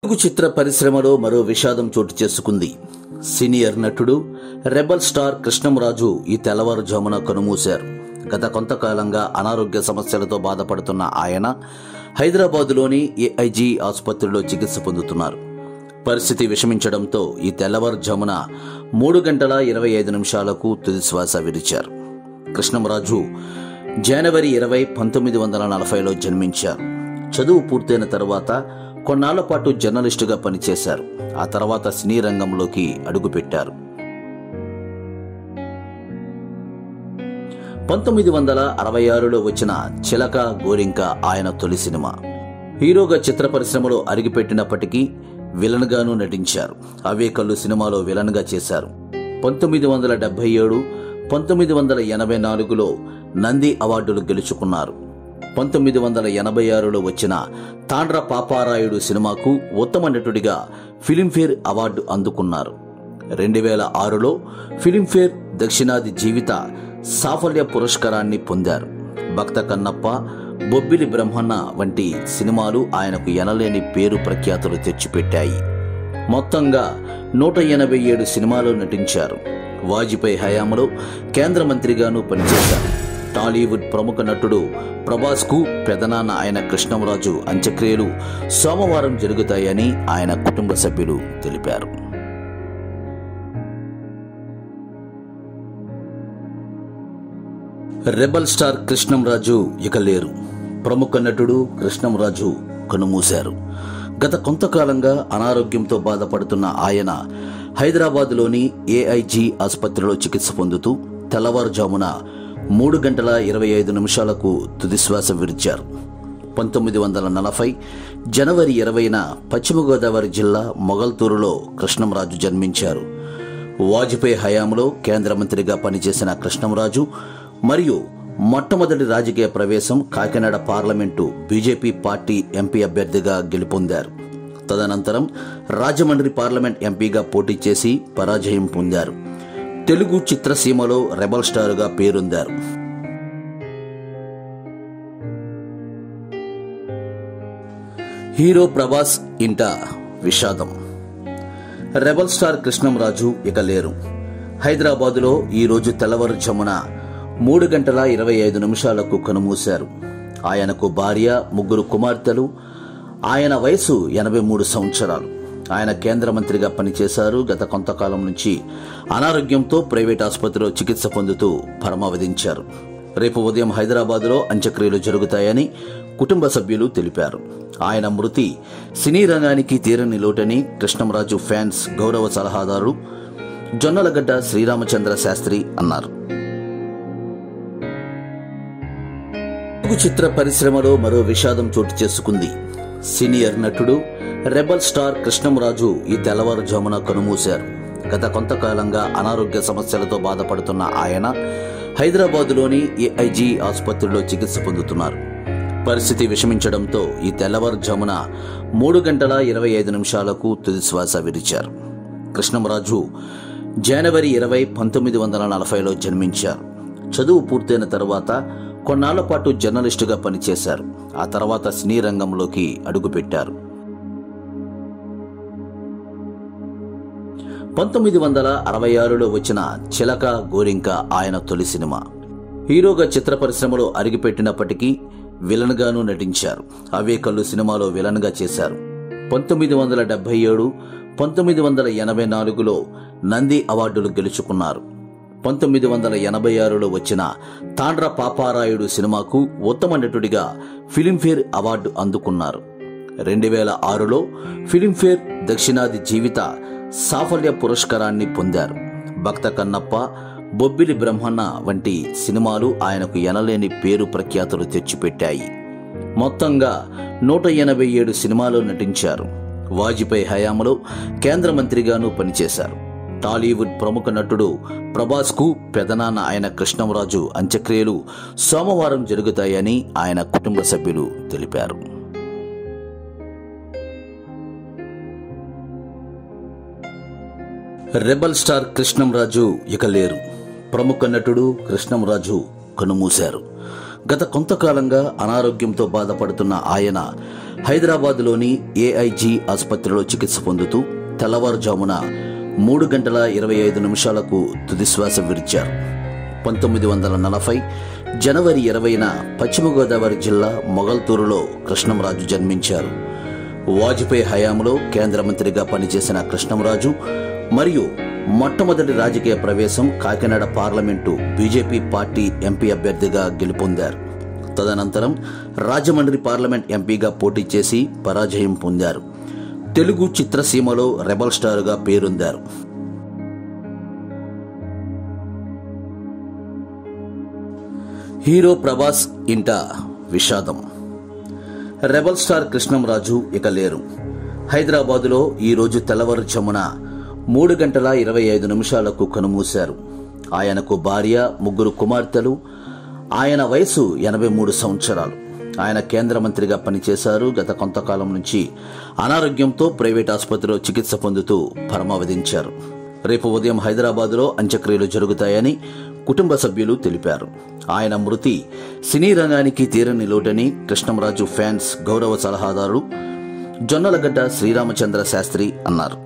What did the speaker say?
తెలుగు చిత్ర పరిశ్రమలో మరో విషాదం చోటు చేసుకుంది సీనియర్ నటుడు రెబల్ స్టార్ కృష్ణంరాజు ఈ తెల్లవారుజామున కనుమూశారు గత కొంతకాలంగా అనారోగ్య సమస్యలతో బాధపడుతున్న ఆయన హైదరాబాదులోని ఏఐజీ ఆసుపత్రిలో చికిత్స పొందుతున్నారు పరిస్థితి విషమించడంతో ఈ తెల్లవారుజామున మూడు గంటల ఇరవై ఐదు నిమిషాలకు తుది శ్వాస విడిచారు కృష్ణంరాజు జనవరి ఇరవై పంతొమ్మిది వందల నలభైలో జన్మించారు చదువు పూర్తయిన తర్వాత కొన్నాళ్ల పాటు జర్నలిస్టుగా పనిచేశారు ఆ తర్వాత సినీ రంగంలోకి అడుగుపెట్టారు పంతొమ్మిది వందల అరవై ఆరులో వచ్చిన చిలక గోరింక ఆయన తొలి సినిమా హీరోగా చిత్ర పరిశ్రమలో అరిగిపెట్టినప్పటికీ విలన్గాను నటించారు అవే కళ్ళు సినిమాలో విలన్గా చేశారు పంతొమ్మిది వందల డెబ్బై ఏడు పంతొమ్మిది వందల ఎనభై నాలుగులో నంది అవార్డులు గెలుచుకున్నారు పంతొమ్మిది వందల ఎనభై ఆరులో వచ్చిన తాండ్ర పాపారాయుడు సినిమాకు ఉత్తమ నటుడిగా ఫిలింఫేర్ అవార్డు అందుకున్నారు రెండు వేల ఆరులో ఫిలింఫేర్ దక్షిణాది జీవిత సాఫల్య పురస్కారాన్ని పొందారు భక్త కన్నప్ప బొబ్బిలి బ్రహ్మన్న వంటి సినిమాలు ఆయనకు ఎనలేని పేరు ప్రఖ్యాతులు తెచ్చిపెట్టాయి మొత్తంగా నూట ఎనభై ఏడు సినిమాలు నటించారు వాజ్పేయి హయాంలో కేంద్ర మంత్రిగాను పనిచేశారు టాలీవుడ్ ప్రముఖ నటుడు ప్రభాస్కు పెదనాన్న ఆయన కృష్ణంరాజు అంత్యక్రియలు సోమవారం జరుగుతాయని ఆయన కుటుంబ సభ్యులు తెలిపారు రెబల్ స్టార్ కృష్ణంరాజు ఇక లేరు ప్రముఖ నటుడు కృష్ణంరాజు కనుమూశారు గత కొంతకాలంగా అనారోగ్యంతో బాధపడుతున్న ఆయన హైదరాబాద్లోని ఏఐజీ ఆసుపత్రిలో చికిత్స పొందుతూ తెల్లవారుజామున మూడు గంటల ఇరవై ఐదు నిమిషాలకు తుదిశ్వాస విడిచారు పంతొమ్మిది వందల నలభై జనవరి ఇరవైన పశ్చిమ గోదావరి జిల్లా మొగల్తూరులో కృష్ణంరాజు జన్మించారు వాజ్పేయి హయాంలో కేంద్ర మంత్రిగా పనిచేసిన కృష్ణంరాజు మరియు మొట్టమొదటి రాజకీయ ప్రవేశం Kakinada parliament BJP party MP అభ్యర్థిగా గెలుపొందారు తదనంతరం రాజమండ్రి పార్లమెంట్ ఎంపీగా పోటీ చేసి పరాజయం పొందారు తెలుగు చిత్రసీమలో రెబల్ స్టారుగా పేరొందారు హీరో ప్రభాస్ ఇంట విషాదం రెబల్ స్టార్ కృష్ణంరాజు ఇక లేరు హైదరాబాదులో ఈ రోజు తెల్లవారుజామున మూడు గంటల ఇరవై ఐదు నిమిషాలకు కనుమూశారు ఆయనకు భార్య ముగ్గురు కుమార్తెలు ఆయన వయసు ఎనభై మూడు సంవత్సరాలు ఆయన కేంద్ర మంత్రిగా పనిచేశారు గత కొంతకాలం నుంచి అనారోగ్యంతో ప్రైవేట్ ఆసుపత్రిలో చికిత్స పొందుతూ పరమావధించారు రేపు ఉదయం హైదరాబాదులో అంత్యక్రియలు జరుగుతాయని కుటుంబ సభ్యులు తెలిపారు ఆయన మృతి సినీ రంగానికి తీరని లోటని కృష్ణంరాజు ఫ్యాన్స్ గౌరవ సలహాదారు జొన్నలగడ్డ శ్రీరామచంద్ర శాస్త్రి అన్నారు తెలుగు చిత్ర పరిశ్రమలో మరో విషాదం చోటు చేసుకుంది సీనియర్ నటుడు రెబల్ స్టార్ కృష్ణంరాజు ఈ తెల్లవారుజామున కనుమూశారు గత కొంతకాలంగా అనారోగ్య సమస్యలతో బాధపడుతున్న ఆయన హైదరాబాదులోని ఏఐజీ ఆసుపత్రిలో చికిత్స పొందుతున్నారు పరిస్థితి విషమించడంతో ఈ తెల్లవారుజామున మూడు గంటల ఇరవై ఐదు నిమిషాలకు తుది శ్వాస విడిచారు కృష్ణంరాజు జనవరి ఇరవై పంతొమ్మిది వందల నలభైలో జన్మించారు చదువు పూర్తయిన తర్వాత కొన్నాళ్ల పాటు జర్నలిస్టుగా పనిచేశారు ఆ తర్వాత సినీ రంగంలోకి అడుగుపెట్టారు పంతొమ్మిది వందల అరవై ఆరులో వచ్చిన చిలక గోరింక ఆయన తొలి సినిమా హీరోగా చిత్ర పరిశ్రమలో అరిగిపెట్టినప్పటికీ విలన్గాను నటించారు అవే కళ్ళు సినిమాలో విలన్గా చేశారు పంతొమ్మిది వందల డెబ్బై ఏడు పంతొమ్మిది వందల ఎనభై నాలుగులో నంది అవార్డులు గెలుచుకున్నారు పంతొమ్మిది వందల ఎనభై ఆరులో వచ్చిన తాండ్ర పాపారాయుడు సినిమాకు ఉత్తమ నటుడిగా ఫిలింఫేర్ అవార్డు అందుకున్నారు రెండు వేల ఆరులో ఫిలింఫేర్ దక్షిణాది జీవిత సాఫల్య పురస్కారాన్ని పొందారు భక్త కన్నప్ప బొబ్బిలి బ్రహ్మన్న వంటి సినిమాలు ఆయనకు ఎనలేని పేరు ప్రఖ్యాతులు తెచ్చిపెట్టాయి మొత్తంగా నూట ఎనభై ఏడు సినిమాలు నటించారు వాజ్పేయి హయాంలో కేంద్ర మంత్రిగాను పనిచేశారు టాలీవుడ్ ప్రముఖ నటుడు ప్రభాస్కు పెదనాన్న ఆయన కృష్ణంరాజు అంత్యక్రియలు సోమవారం జరుగుతాయని ఆయన కుటుంబ సభ్యులు తెలిపారు రెబల్ స్టార్ కృష్ణంరాజు ఇక లేరు ప్రముఖ నటుడు కృష్ణంరాజు కనుమూశారు గత కొంతకాలంగా అనారోగ్యంతో బాధపడుతున్న ఆయన హైదరాబాద్లోని ఏఐజీ ఆసుపత్రిలో చికిత్స పొందుతూ తెల్లవారుజామున మూడు గంటల ఇరవై ఐదు నిమిషాలకు తుదిశ్వాస విడిచారు పంతొమ్మిది వందల నలభై జనవరి ఇరవైన పశ్చిమ గోదావరి జిల్లా మొగల్తూరులో కృష్ణంరాజు జన్మించారు వాజ్పేయి హయాంలో కేంద్ర మంత్రిగా పనిచేసిన కృష్ణంరాజు మరియు మొట్టమొదటి రాజకీయ ప్రవేశం Kakinada parliament BJP party MP అభ్యర్థిగా గెలుపొందారు తదనంతరం రాజమండ్రి పార్లమెంట్ ఎంపీగా పోటీ చేసి పరాజయం పొందారు తెలుగు చిత్రసీమలో రెబల్ స్టారుగా పేరొందారు హీరో ప్రభాస్ ఇంట విషాదం రెబల్ స్టార్ కృష్ణంరాజు ఇక లేరు హైదరాబాదులో ఈరోజు తెల్లవారుజామున మూడు గంటల ఇరవై ఐదు నిమిషాలకు కనుమూశారు ఆయనకు భార్య ముగ్గురు కుమార్తెలు ఆయన వయసు ఎనభై మూడు సంవత్సరాలు ఆయన కేంద్ర మంత్రిగా పనిచేశారు గత కొంతకాలం నుంచి అనారోగ్యంతో ప్రైవేట్ ఆసుపత్రిలో చికిత్స పొందుతూ పరమావధించారు రేపు ఉదయం హైదరాబాదులో అంత్యక్రియలు జరుగుతాయని కుటుంబ సభ్యులు తెలిపారు ఆయన మృతి సినీ రంగానికి తీరని లోటని కృష్ణంరాజు ఫ్యాన్స్ గౌరవ సలహాదారు జొన్నలగడ్డ శ్రీరామచంద్ర శాస్త్రి అన్నారు